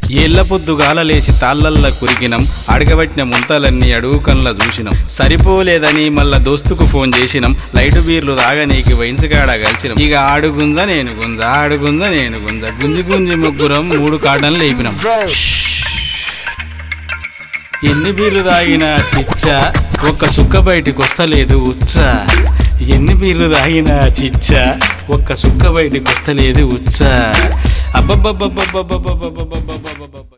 ఏళ్ల పొద్దుగాల లేచి తాళ్ళల్ల కురికినం అడగబట్టిన ముంతలన్నీ అడుగు కన్ల చూసినాం సరిపోలేదని మళ్ళా దోస్తుకు ఫోన్ చేసినాం లైటు బీర్లు తాగనీకి వైన్స్గాడ కలిసినాం ఇక ఆడు గుంజ నేను గుంజ ఆడు గుంజ నేను గుంజ గుంజి గుంజి ముగ్గురం మూడు కాటన్లు లేపినాం ఎన్ని బీర్లు తాగినా చిచ్చ ఒక్క సుక్క బయటికి వస్తలేదు ఉచ్చ ఎన్ని బీర్లు తాగినా చిచ్చ ఒక్క సుక్క బయటికి వస్తలేదు ఉచ్చ అబ్బబ్బబ్బబ్బబ్బబ్బబ్బబ్బబ్బబ్బబ్బ